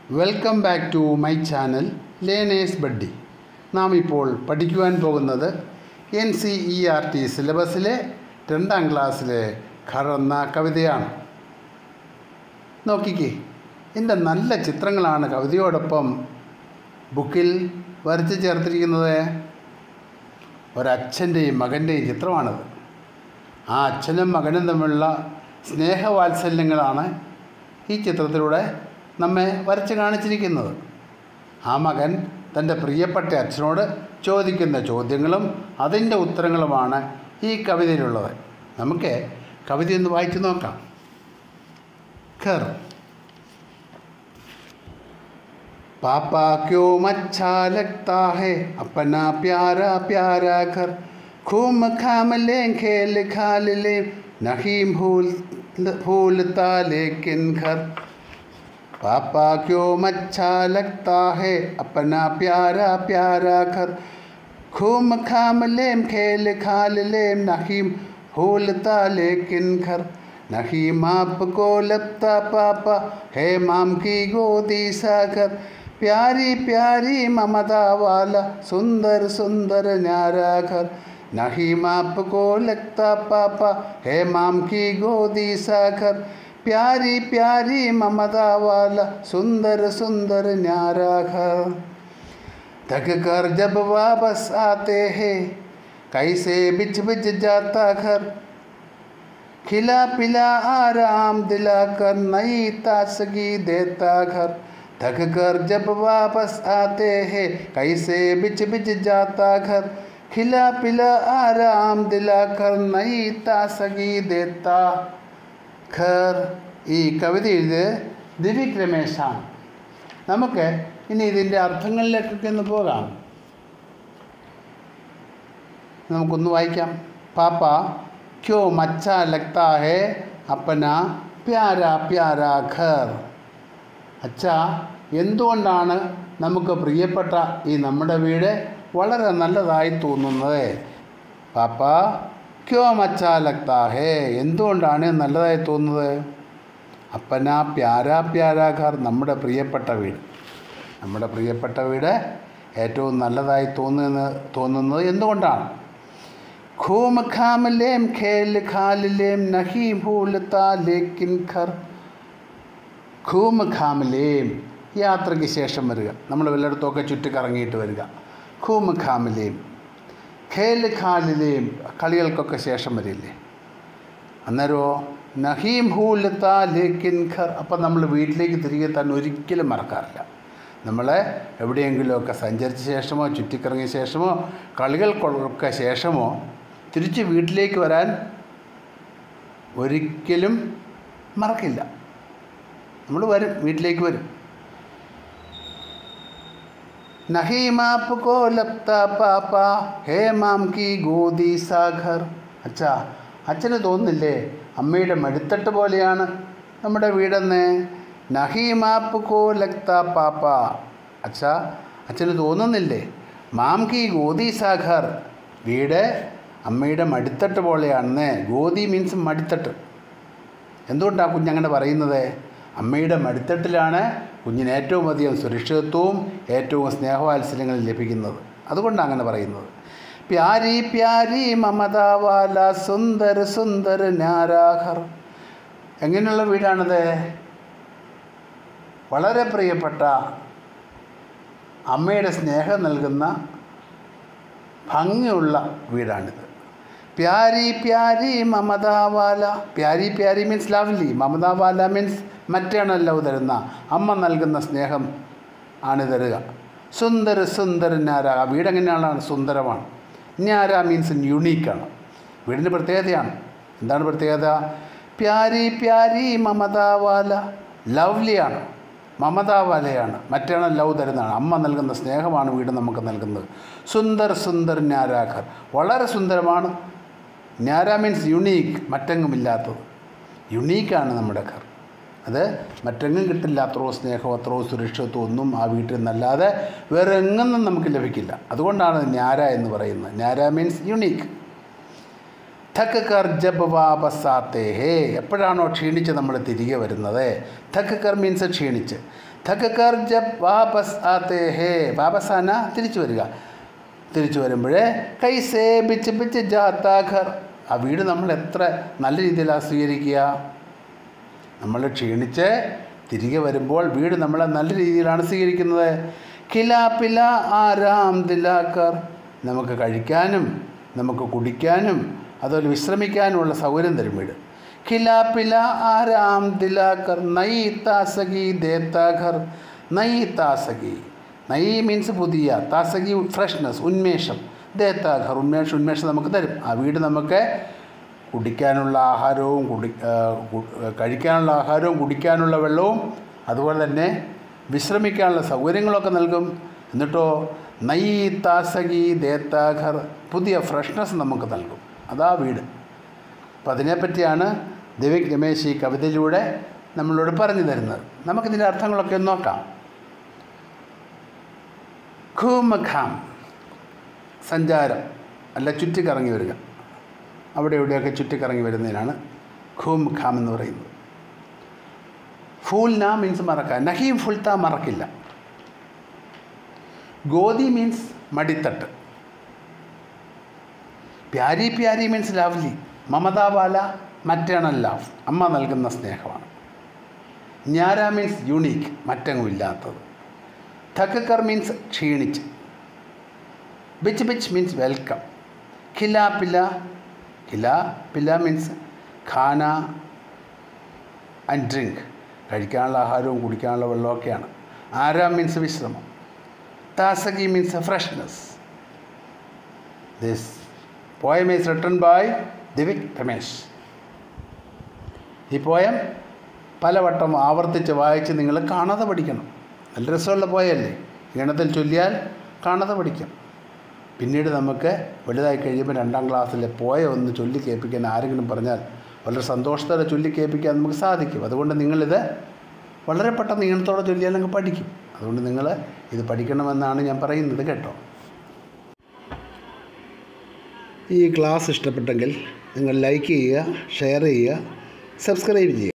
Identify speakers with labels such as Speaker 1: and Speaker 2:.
Speaker 1: welcome back to my channel learners buddy നാം ഇപ്പോൾ പഠിക്കുവാൻ പോകുന്നത് N C E R T സിലബസിലെ രണ്ടാം ക്ലാസ്സിലെ ഖർ എന്ന കവിതയാണ് നോക്കിക്കേ എൻ്റെ നല്ല ചിത്രങ്ങളാണ് കവിതയോടൊപ്പം ബുക്കിൽ വരച്ച് ചേർത്തിരിക്കുന്നത് ഒരച്ഛൻ്റെയും മകൻ്റെയും ചിത്രമാണത് ആ അച്ഛനും മകനും തമ്മിലുള്ള സ്നേഹവാത്സല്യങ്ങളാണ് ഈ ചിത്രത്തിലൂടെ നമ്മെ വരച്ച് കാണിച്ചിരിക്കുന്നത് ആ മകൻ തൻ്റെ പ്രിയപ്പെട്ട അച്ഛനോട് ചോദിക്കുന്ന ചോദ്യങ്ങളും അതിൻ്റെ ഉത്തരങ്ങളുമാണ് ഈ കവിതയിലുള്ളത് നമുക്ക് കവിതയൊന്ന് വായിച്ചു നോക്കാം ഖർ पापा क्यों अच्छा लगता है अपना प्यारा प्यारा घर घूम खाम ले खेल खाल ले नहीं भूल भूलता लेकिन घर पापा क्यों अच्छा लगता है अपना प्यारा प्यारा घर घूम खाम लेम खेल खाल लेम नहीं भूलता लेकिन घर नहीं माप को लगता पापा है माम की गोदी सा घर प्यारी प्यारी ममता वाला सुंदर सुंदर न्यारा घर नहीं माप को लगता पापा है माम की गोदी सा घर प्यारी प्यारी ममता वाला सुंदर सुंदर न्यारा घर थक कर जब वापस आते हैं कैसे बिच बिच जाता घर खिला पिला आराम दिलाकर नई ताजगी देता घर थक कर जब वापस आते हैं कैसे बिच बिच जाता घर खिला पिला आराम दिलाकर नई ताजगी देता ഖർ ഈ കവിത എഴുത് ദിവിക് രമേശാണ് നമുക്ക് ഇനി ഇതിൻ്റെ അർത്ഥങ്ങളിലേക്കൊക്കെ ഒന്ന് പോകാം നമുക്കൊന്ന് വായിക്കാം പാപ്പ ക്യോ മച്ച ലഗ്താ ഹേ അപ്പന പ്യാര പ്യാര ഘർ അച്ഛ എന്തുകൊണ്ടാണ് നമുക്ക് പ്രിയപ്പെട്ട ഈ നമ്മുടെ വീട് വളരെ നല്ലതായി തോന്നുന്നത് പാപ്പ ക്യോ മച്ചാ ലഗ്താ ഹേ എന്തുകൊണ്ടാണ് നല്ലതായി തോന്നുന്നത് അപ്പന പ്യാരാ പ്യാരാ ഘർ നമ്മുടെ പ്രിയപ്പെട്ട വീട് നമ്മുടെ പ്രിയപ്പെട്ട വീട് ഏറ്റവും നല്ലതായി തോന്നുന്ന തോന്നുന്നത് എന്തുകൊണ്ടാണ് ഖൂം ഖാം ലേം ഖേൽ ഖാൽ ലേം നഹി ഭൂലത്താ ലേക്കിൻ ഖർ ഖൂം ഖാം ലേം യാത്രയ്ക്ക് ശേഷം വരിക നമ്മൾ വല്ലയിടത്തുമൊക്കെ ചുറ്റിക്കറങ്ങിയിട്ട് വരിക ഖൂം ഖാം ലേം ഖേൽ ഖാലിലെയും കളികൾക്കൊക്കെ ശേഷം വരില്ലേ അന്നേരമോ നഹീം ഹൂലത്ത ലേക്കിൻ ഖർ അപ്പം നമ്മൾ വീട്ടിലേക്ക് തിരികെ തന്നെ ഒരിക്കലും മറക്കാറില്ല നമ്മളെ എവിടെയെങ്കിലുമൊക്കെ സഞ്ചരിച്ച ശേഷമോ ചുറ്റിക്കറങ്ങിയ ശേഷമോ കളികൾക്കൊക്കെ ശേഷമോ തിരിച്ച് വീട്ടിലേക്ക് വരാൻ ഒരിക്കലും മറക്കില്ല നമ്മൾ വരും വീട്ടിലേക്ക് വരും नहीं माप को लगता पापा ഹേ മാം കി ഗോദി സാഗർ അച്ഛാ അച്ഛന് തോന്നുന്നില്ലേ അമ്മയുടെ മടിത്തട്ട് പോലെയാണ് നമ്മുടെ വീടെന്ന് നഹി മാപ്പ് കോ ലഗ്ത പാപ്പ അച്ഛാ അച്ഛന് തോന്നുന്നില്ലേ മാം കി ഗോദി സാഗർ വീട് അമ്മയുടെ മടിത്തട്ട് പോലെയാണെന്ന് ഗോദി മീൻസ് മടിത്തട്ട് എന്തുകൊണ്ടാണ് കുഞ്ഞങ്ങനെ പറയുന്നത് അമ്മയുടെ മടിത്തട്ടിലാണ് കുഞ്ഞിന് ഏറ്റവും അധികം സുരക്ഷിതത്വവും ഏറ്റവും സ്നേഹവാത്സല്യങ്ങളും ലഭിക്കുന്നത് അതുകൊണ്ടാണ് അങ്ങനെ പറയുന്നത് പ്യാരി പ്യാരി മമതാവാല സുന്ദർ സുന്ദർ നാരാഹർ എങ്ങനെയുള്ള വീടാണിത് വളരെ പ്രിയപ്പെട്ട അമ്മയുടെ സ്നേഹം നൽകുന്ന ഭംഗിയുള്ള വീടാണിത് പ്യാരി പ്യാരി മമതാവാല പ്യാരി പ്യാരി മീൻസ് ലവ്ലി മമതാവാല മീൻസ് മറ്റേണൽ ലവ് തരുന്ന അമ്മ നൽകുന്ന സ്നേഹം ആണ് തരുക സുന്ദര സുന്ദര നാര ആ വീടെങ്ങനെയാണ് സുന്ദരമാണ് ഞാര മീൻസ് യുണീക്കാണ് വീടിൻ്റെ പ്രത്യേകതയാണ് എന്താണ് പ്രത്യേകത പ്യാരി പ്യാരി മമതാവാല ലവ്ലിയാണ് മമതാവാലയാണ് മറ്റേണ ലവ് തരുന്നതാണ് അമ്മ നൽകുന്ന സ്നേഹമാണ് വീട് നമുക്ക് നൽകുന്നത് സുന്ദർ സുന്ദർ ഞാരാഖർ വളരെ സുന്ദരമാണ് ഞാര മീൻസ് യുണീക്ക് മറ്റെങ്ങുമില്ലാത്തത് യുണീക്കാണ് നമ്മുടെ ഘർ അത് മറ്റെങ്ങും കിട്ടില്ല അത്രയോ സ്നേഹമോ അത്രയോ സുരക്ഷിതത്വം ഒന്നും ആ വീട്ടിൽ നിന്നല്ലാതെ വേറെ എങ്ങൊന്നും നമുക്ക് ലഭിക്കില്ല അതുകൊണ്ടാണ് ഞാര എന്ന് പറയുന്നത് ഞാര മീൻസ് യുണീക്ക് ഥക്ക് കർ ജബ് വാപസ് ആത്തേ ഹേ എപ്പോഴാണോ ക്ഷീണിച്ച് നമ്മൾ തിരികെ വരുന്നത് ഥക്ക് കർ മീൻസ് ക്ഷീണിച്ച് थक कर जब वापस आते हैं വാപസ് ആന തിരിച്ചു വരിക തിരിച്ചു വരുമ്പോഴേ കൈസേ ബിച്ച് ബിച്ച് ജാത്താ ഘർ ആ വീട് നമ്മൾ എത്ര നല്ല രീതിയിലാണ് സ്വീകരിക്കുക നമ്മൾ ക്ഷീണിച്ച് തിരികെ വരുമ്പോൾ വീട് നമ്മളെ നല്ല രീതിയിലാണ് സ്വീകരിക്കുന്നത് കില പില ആരാം ദിലാക്കർ നമുക്ക് കഴിക്കാനും നമുക്ക് കുടിക്കാനും അതുപോലെ വിശ്രമിക്കാനുമുള്ള സൗകര്യം തരും വീട് കില പില ആരാം ദിലാക്കർ നൈ താസകി ദേത്താഘർ നൈ താസകി നൈ മീൻസ് പുതിയ താസകി ഫ്രഷ്നെസ് ഉന്മേഷം ദേത്താഘർ ഉന്മേഷം ഉന്മേഷം നമുക്ക് തരും ആ വീട് നമുക്ക് കുടിക്കാനുള്ള ആഹാരവും കുടി ആ, കു- കഴിക്കാനുള്ള ആഹാരവും കുടിക്കാനുള്ള വെള്ളവും അതുപോലെ തന്നെ വിശ്രമിക്കാനുള്ള സൗകര്യങ്ങളൊക്കെ നൽകും എന്നിട്ടോ നൈ താസകി ദേത്താഘർ പുതിയ ഫ്രഷ്നെസ് നമുക്ക് നൽകും അതാ വീട് അപ്പം അതിനെപ്പറ്റിയാണ് ദേവിക് രമേശ് ഈ കവിതയിലൂടെ നമ്മളോട് പറഞ്ഞു തരുന്നത് നമുക്കിതിൻ്റെ അർത്ഥങ്ങളൊക്കെ ഒന്ന് നോക്കാം ഖൂമഖാം സഞ്ചാരം അല്ല ചുറ്റിക്കറങ്ങി വരിക അവിടെ ഇവിടെയൊക്കെ ചുറ്റിക്കറങ്ങി വരുന്നതിനാണ് ഖൂം ഖാം എന്ന് പറയുന്നത് ഫൂൽ നാ മീൻസ് മറക്കുക നഹീം ഫുൽത്ത മറക്കില്ല ഗോദി മീൻസ് മടിത്തട്ട് പ്യാരി പ്യാരി മീൻസ് ലവ്ലി മമതാവാല മറ്റേണൽ ലവ് അമ്മ നൽകുന്ന സ്നേഹമാണ് ഞാര മീൻസ് യുണീക്ക് മറ്റെങ്ങും ഇല്ലാത്തത് തക്കക്കർ മീൻസ് ക്ഷീണിച്ച് ബിച്ച് ബിച്ച് മീൻസ് വെൽക്കം കില പില കില പില മീൻസ് ഖാന ആൻഡ് ഡ്രിങ്ക് കഴിക്കാനുള്ള ആഹാരവും കുടിക്കാനുള്ള വെള്ളമൊക്കെയാണ് ആരാം മീൻസ് വിശ്രമം താസകി means freshness this poem is written by Divik Ramesh ഈ പോയം പലവട്ടം ആവർത്തിച്ച് വായിച്ച് നിങ്ങൾ കാണാതെ പഠിക്കണം നല്ല രസമുള്ള പോയല്ലേ ഈണത്തിൽ ചൊല്ലിയാൽ കാണാതെ പഠിക്കാം പിന്നീട് നമുക്ക് വലുതായി കഴിയുമ്പോൾ രണ്ടാം ക്ലാസ്സിലെ പോയ ഒന്ന് ചൊല്ലി കേൾപ്പിക്കാൻ ആരെങ്കിലും പറഞ്ഞാൽ വളരെ സന്തോഷത്തോടെ ചൊല്ലി കേൾപ്പിക്കാൻ നമുക്ക് സാധിക്കും അതുകൊണ്ട് നിങ്ങളിത് വളരെ പെട്ടെന്ന് ഈണത്തോടെ ചൊല്ലിയാൽ നിങ്ങൾക്ക് പഠിക്കും അതുകൊണ്ട് നിങ്ങൾ ഇത് പഠിക്കണമെന്നാണ് ഞാൻ പറയുന്നത് കേട്ടോ ഈ ക്ലാസ് ഇഷ്ടപ്പെട്ടെങ്കിൽ നിങ്ങൾ ലൈക്ക് ചെയ്യുക ഷെയർ ചെയ്യുക സബ്സ്ക്രൈബ് ചെയ്യുക